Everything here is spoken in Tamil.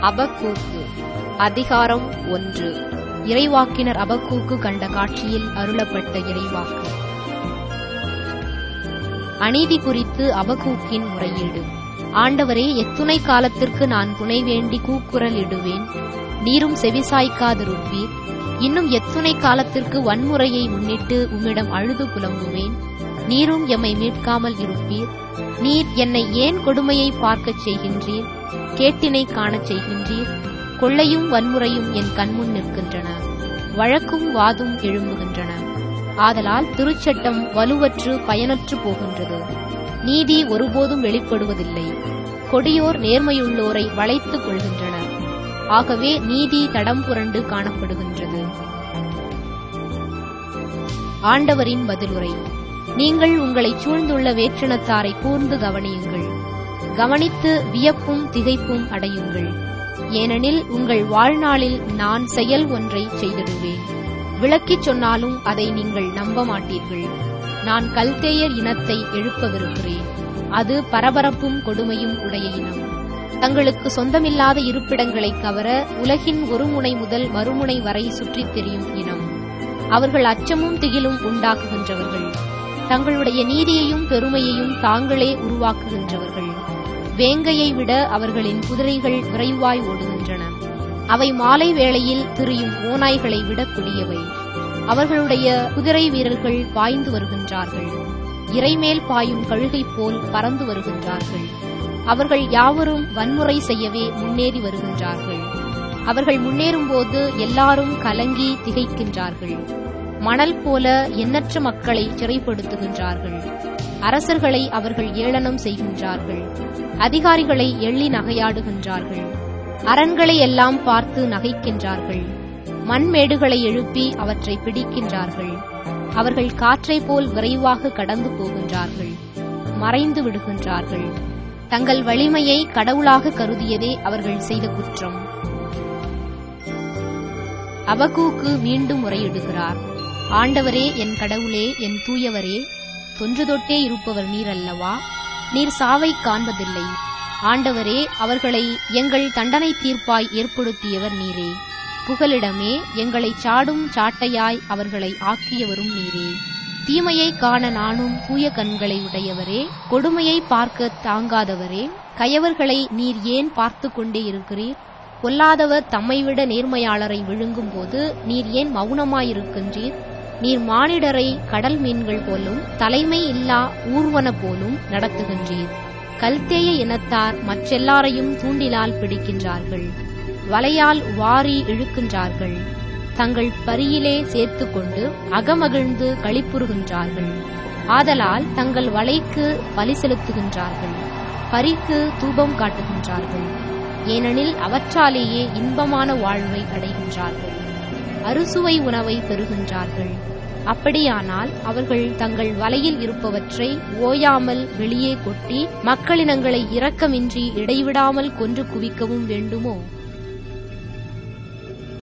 அபக்கூக்கு அதிகாரம் ஒன்று இறைவாக்கினர் அபக்கூக்கு கண்ட காட்சியில் அருளப்பட்ட இறைவாக்கு அநீதி குறித்து அபக்கூக்கின் முறையீடு ஆண்டவரே எத்துணை காலத்திற்கு நான் துணை வேண்டி கூக்குரல் இடுவேன் நீரும் செவிசாய்க்காதிருப்பீர் இன்னும் எத்துணை காலத்திற்கு வன்முறையை முன்னிட்டு உம்மிடம் அழுது புலம்புவேன் நீரும் எம்மை மீட்காமல் இருப்பீர் நீர் என்னை ஏன் கொடுமையை பார்க்கச் செய்கின்றீர் கேட்டினை காணச் செய்கின்றீர் கொள்ளையும் வன்முறையும் என் கண்முன் நிற்கின்றன வழக்கும் வாதும் எழும்புகின்றன ஆதலால் திருச்சட்டம் வலுவற்று பயனற்று போகின்றது நீதி ஒருபோதும் வெளிப்படுவதில்லை கொடியோர் நேர்மையுள்ளோரை வளைத்துக் கொள்கின்றனர் ஆகவே நீதி தடம் புரண்டு காணப்படுகின்றது ஆண்டவரின் பதிலுரை நீங்கள் உங்களை சூழ்ந்துள்ள வேற்றினத்தாரை கூர்ந்து கவனியுங்கள் கவனித்து வியப்பும் திகைப்பும் அடையுங்கள் ஏனெனில் உங்கள் வாழ்நாளில் நான் செயல் ஒன்றை செய்திடுவேன் விளக்கிச் சொன்னாலும் அதை நீங்கள் நம்ப மாட்டீர்கள் நான் கல்தேயர் இனத்தை எழுப்பவிருக்கிறேன் அது பரபரப்பும் கொடுமையும் உடைய இனம் தங்களுக்கு சொந்தமில்லாத இருப்பிடங்களை கவர உலகின் ஒரு முனை முதல் மறுமுனை வரை சுற்றித் திரியும் இனம் அவர்கள் அச்சமும் திகிலும் உண்டாக்குகின்றவர்கள் தங்களுடைய நீதியையும் பெருமையையும் தாங்களே உருவாக்குகின்றவர்கள் வேங்கையை விட அவர்களின் குதிரைகள் விரைவாய் ஓடுகின்றன அவை மாலை வேளையில் திரியும் ஓநாய்களை விட கொடியவை அவர்களுடைய குதிரை வீரர்கள் பாய்ந்து வருகின்றார்கள் இறைமேல் பாயும் கழுகை போல் பறந்து வருகின்றார்கள் அவர்கள் யாவரும் வன்முறை செய்யவே முன்னேறி வருகின்றார்கள் அவர்கள் முன்னேறும்போது எல்லாரும் கலங்கி திகைக்கின்றார்கள் மணல் போல எண்ணற்ற மக்களை சிறைப்படுத்துகின்றார்கள் அரசர்களை அவர்கள் ஏளனம் செய்கின்றார்கள் அதிகாரிகளை எள்ளி நகையாடுகின்றார்கள் அரண்களை எல்லாம் பார்த்து நகைக்கின்றார்கள் மண்மேடுகளை எழுப்பி அவற்றை பிடிக்கின்றார்கள் அவர்கள் காற்றைப் போல் விரைவாக கடந்து போகின்றார்கள் மறைந்து விடுகின்றார்கள் தங்கள் வலிமையை கடவுளாக கருதியதே அவர்கள் செய்த குற்றம் அபகூக்கு மீண்டும் முறையிடுகிறார் ஆண்டவரே என் கடவுளே என் தூயவரே தொன்று தொட்டே இருப்பவர் நீர் அல்லவா நீர் சாவை காண்பதில்லை ஆண்டவரே அவர்களை எங்கள் தண்டனை தீர்ப்பாய் ஏற்படுத்தியவர் நீரே புகலிடமே எங்களை சாடும் சாட்டையாய் அவர்களை ஆக்கியவரும் நீரே தீமையை காண நானும் தூய கண்களை உடையவரே கொடுமையை பார்க்க தாங்காதவரே கயவர்களை நீர் ஏன் பார்த்து கொண்டே இருக்கிறீர் கொல்லாதவர் தம்மைவிட நேர்மையாளரை விழுங்கும் போது நீர் ஏன் மௌனமாயிருக்கின்றீர் நீர் மானிடரை கடல் மீன்கள் போலும் தலைமை இல்லா ஊர்வன போலும் நடத்துகின்றீர் கல்தேய இனத்தார் மற்றெல்லாரையும் தூண்டிலால் பிடிக்கின்றார்கள் வலையால் வாரி இழுக்கின்றார்கள் தங்கள் பரியிலே சேர்த்துக்கொண்டு அகமகிழ்ந்து களிப்புறுகின்றார்கள் ஆதலால் தங்கள் வலைக்கு பலி செலுத்துகின்றார்கள் பரிக்கு தூபம் காட்டுகின்றார்கள் ஏனெனில் அவற்றாலேயே இன்பமான வாழ்வை அடைகின்றார்கள் அறுசுவை உணவை பெறுகின்றார்கள் அப்படியானால் அவர்கள் தங்கள் வலையில் இருப்பவற்றை ஓயாமல் வெளியே கொட்டி மக்களினங்களை இரக்கமின்றி இடைவிடாமல் கொன்று குவிக்கவும் வேண்டுமோ